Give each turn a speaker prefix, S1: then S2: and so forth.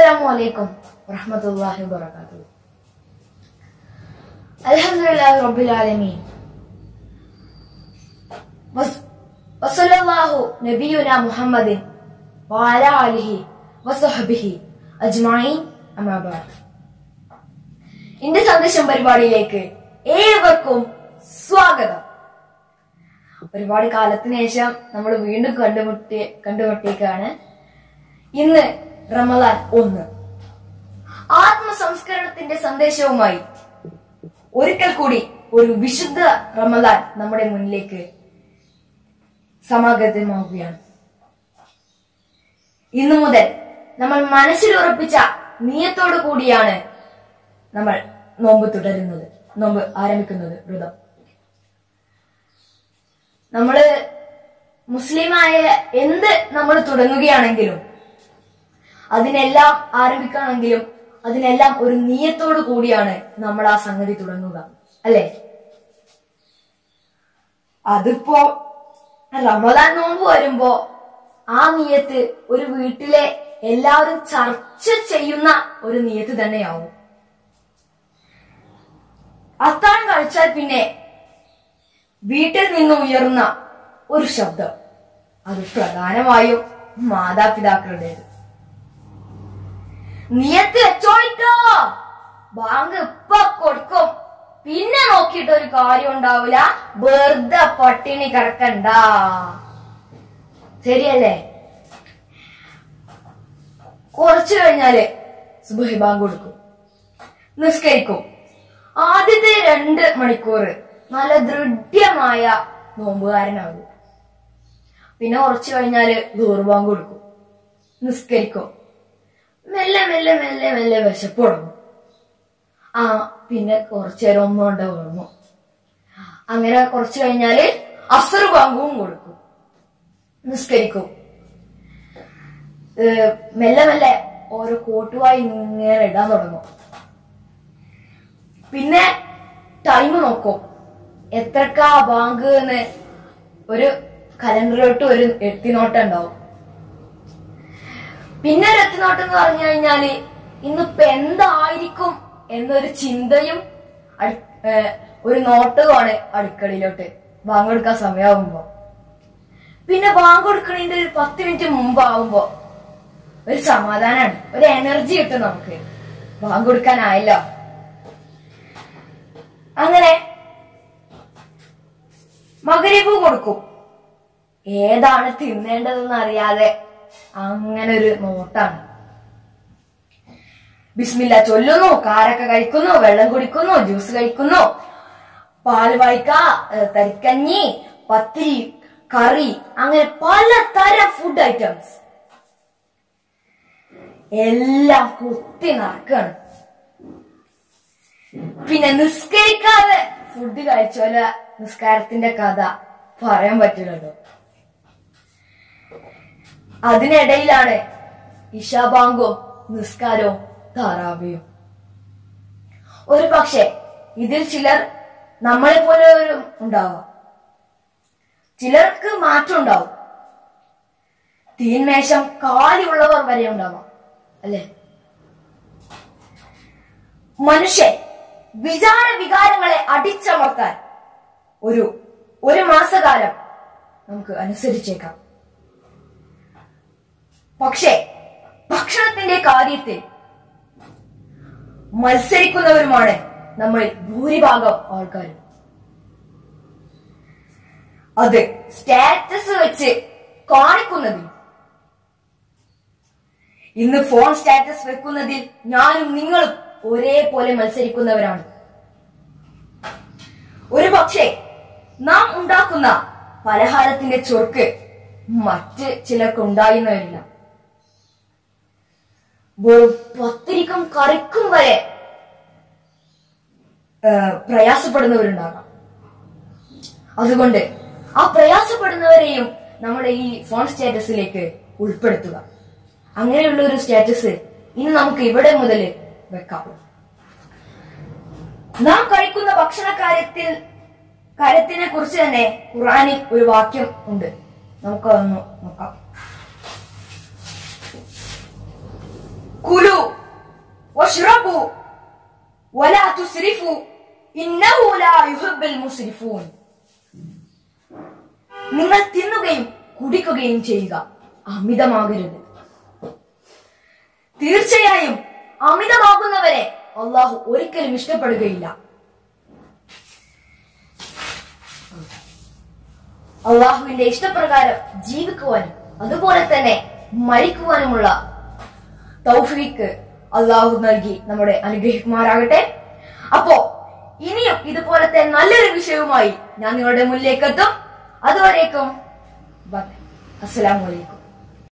S1: السلام عليكم ورحمة الله وبركاته الحمد لله رب العالمين وص- وصلى الله نبينا محمد وعلى آله وصحبه أجمعين أما بعد ഇന്റെ സന്ദേശം പരിപാടിയിലേക്ക് ഏവർക്കും സ്വാഗതം ഒരുപാട് കാലത്തിന് ശേഷം നമ്മൾ വീണ്ടും കണ്ടുമുട്ടി കണ്ടുമുട്ടിയേക്കാണ് ഇന്ന് റമദാൻ ഒന്ന് ആത്മസംസ്കരണത്തിന്റെ സന്ദേശവുമായി ഒരിക്കൽ കൂടി ഒരു വിശുദ്ധ റമദാൻ നമ്മുടെ മുന്നിലേക്ക് സമാഗതമാവുകയാണ് ഇന്നു മുതൽ നമ്മൾ മനസ്സിൽ ഉറപ്പിച്ച നീയത്തോടു കൂടിയാണ് നമ്മൾ നോമ്പ് തുടരുന്നത് നോമ്പ് ആരംഭിക്കുന്നത് വ്രതം നമ്മള് മുസ്ലിമായ എന്ത് നമ്മൾ തുടങ്ങുകയാണെങ്കിലും അതിനെല്ലാം ആരംഭിക്കുകയാണെങ്കിലും അതിനെല്ലാം ഒരു നീയത്തോടു കൂടിയാണ് നമ്മൾ ആ സംഗതി തുടങ്ങുക അല്ലെ അതിപ്പോ റമദാൻ നോമ്പ് വരുമ്പോ ആ നീയത്ത് ഒരു വീട്ടിലെ എല്ലാവരും ചർച്ച ചെയ്യുന്ന ഒരു നീയത്ത് തന്നെയാവും അത്താഴം കഴിച്ചാൽ പിന്നെ വീട്ടിൽ നിന്ന് ഉയർന്ന ഒരു ശബ്ദം അത് പ്രധാനമായും മാതാപിതാക്കളുടേത് നിയത്ത് വെച്ചോളിട്ടോ ബാങ്ക് ഇപ്പൊ കൊടുക്കും പിന്നെ നോക്കിയിട്ട് ഒരു കാര്യം ഉണ്ടാവില്ല വെറുതെ പട്ടിണി കിടക്കണ്ട ശരിയല്ലേ കുറച്ചു കഴിഞ്ഞാല് സുബഹി ബാങ്ക് കൊടുക്കും നിസ്കരിക്കും ആദ്യത്തെ രണ്ട് മണിക്കൂർ നല്ല ദൃഢ്യമായ നോമ്പുകാരനാകും പിന്നെ കുറച്ചു കഴിഞ്ഞാല് ദൂർബാങ്ക് കൊടുക്കും നിസ്കരിക്കും മെല്ലെ മെല്ലെ മെല്ലെ മെല്ലെ വിശപ്പ് തുടങ്ങും ആ പിന്നെ കുറച്ചു നേരം ഒന്നും കൊണ്ട് ഉറങ്ങും അങ്ങനെ കുറച്ചു കഴിഞ്ഞാല് അസർ ബാങ്കും കൊടുക്കും നിസ്കരിക്കും ഏഹ് മെല്ലെ മെല്ലെ ഓരോ കോട്ടുവായി ഇങ്ങനെ ഇടാൻ തുടങ്ങും പിന്നെ ടൈം നോക്കും എത്രക്കാ ബാങ്ക് എന്ന് ഒരു കലണ്ടറിലോട്ട് ഒരു എത്തിനോട്ടം ഉണ്ടാവും പിന്നെ ഒരു എത്തിനോട്ടം എന്ന് പറഞ്ഞു കഴിഞ്ഞാല് ഇന്നിപ്പോ എന്തായിരിക്കും എന്നൊരു ചിന്തയും അടു- ഏഹ് ഒരു നോട്ടവുമാണ് അടുക്കളയിലോട്ട് ബാങ്ക് കൊടുക്കാൻ സമയമാകുമ്പോ പിന്നെ ബാങ്ക് കൊടുക്കണതിന്റെ ഒരു പത്ത് മിനിറ്റ് മുമ്പാവുമ്പോ ഒരു സമാധാനാണ് ഒരു എനർജി കിട്ടും നമുക്ക് ബാങ്ക് കൊടുക്കാനായല്ലോ അങ്ങനെ മകരിപ്പ് കൊടുക്കും ഏതാണ് തിന്നേണ്ടതെന്ന് അറിയാതെ അങ്ങനെ ഒരു നോട്ടാണ് ബിസ്മില്ല ചൊല്ലുന്നു കാരൊക്കെ കഴിക്കുന്നു വെള്ളം കുടിക്കുന്നു ജ്യൂസ് കഴിക്കുന്നു പാൽ വായിക്ക ഏഹ് തരിക്കഞ്ഞി പത്തിരി കറി അങ്ങനെ പലതരം ഫുഡ് ഐറ്റംസ് എല്ലാം കുത്തി നടക്കാണ് പിന്നെ നിസ്കരിക്കാതെ ഫുഡ് കഴിച്ചോല നിസ്കാരത്തിന്റെ കഥ പറയാൻ പറ്റില്ലല്ലോ അതിനിടയിലാണ് ഇഷാബാങ്കും നിസ്കാരവും താറാവിയും ഒരു പക്ഷെ ഇതിൽ ചിലർ നമ്മളെ പോലെ ഒരു ഉണ്ടാവാം ചിലർക്ക് മാറ്റം ഉണ്ടാവും തീന്മേശം കാലിയുള്ളവർ വരെ ഉണ്ടാവാം അല്ലേ മനുഷ്യൻ വിചാര വികാരങ്ങളെ അടിച്ചമർത്താൻ ഒരു ഒരു മാസകാലം നമുക്ക് അനുസരിച്ചേക്കാം പക്ഷേ ഭക്ഷണത്തിന്റെ കാര്യത്തിൽ മത്സരിക്കുന്നവരുമാണ് നമ്മൾ ഭൂരിഭാഗം ആൾക്കാരും അത് സ്റ്റാറ്റസ് വെച്ച് കാണിക്കുന്നതിൽ ഇന്ന് ഫോൺ സ്റ്റാറ്റസ് വെക്കുന്നതിൽ ഞാനും നിങ്ങളും ഒരേപോലെ മത്സരിക്കുന്നവരാണ് ഒരു പക്ഷേ നാം ഉണ്ടാക്കുന്ന പലഹാരത്തിന്റെ ചൊർക്ക് മറ്റ് ചിലർക്ക് ഉണ്ടായെന്ന് വരില്ല വെറും പത്തിരിക്കും കറിക്കും വരെ ആ, പ്രയാസപ്പെടുന്നവരുണ്ടാകാം അതുകൊണ്ട് ആ പ്രയാസപ്പെടുന്നവരെയും നമ്മുടെ ഈ ഫോൺ സ്റ്റാറ്റസിലേക്ക് ഉൾപ്പെടുത്തുക അങ്ങനെയുള്ള ഒരു സ്റ്റാറ്റസ് ഇനി നമുക്ക് ഇവിടെ മുതൽ വെക്കാം നാം കഴിക്കുന്ന ഭക്ഷണ കാര്യത്തിൽ കാര്യത്തിനെ കുറിച്ച് തന്നെ ഖുറാനിൽ ഒരു വാക്യം ഉണ്ട് നമുക്കതൊന്ന് നോക്കാം കുലു വഷ്റബു വലാ തുസ്രിഫു ഇന്നഹു ലാ യുഹിബ്ബുൽ മുസ്രിഫൂൻ നിങ്ങൾ തിന്നുകയും കുടിക്കുകയും ചെയ്യുക അമിതമാകരുത് തീർച്ചയായും അമിതമാകുന്നവരെ അള്ളാഹു ഒരിക്കലും ഇഷ്ടപ്പെടുകയില്ല അള്ളാഹുവിന്റെ ഇഷ്ടപ്രകാരം ജീവിക്കുവാനും അതുപോലെ തന്നെ മരിക്കുവാനുമുള്ള തൗഫീക്ക് അള്ളാഹു നൽകി നമ്മുടെ അനുഗ്രഹിക്കുമാറാകട്ടെ അപ്പോ ഇനിയും ഇതുപോലത്തെ നല്ലൊരു വിഷയവുമായി ഞാൻ നിങ്ങളുടെ മുന്നിലേക്ക് എത്തും അതുവരേക്കും ബൈ. അസ്സലാമു അലൈക്കും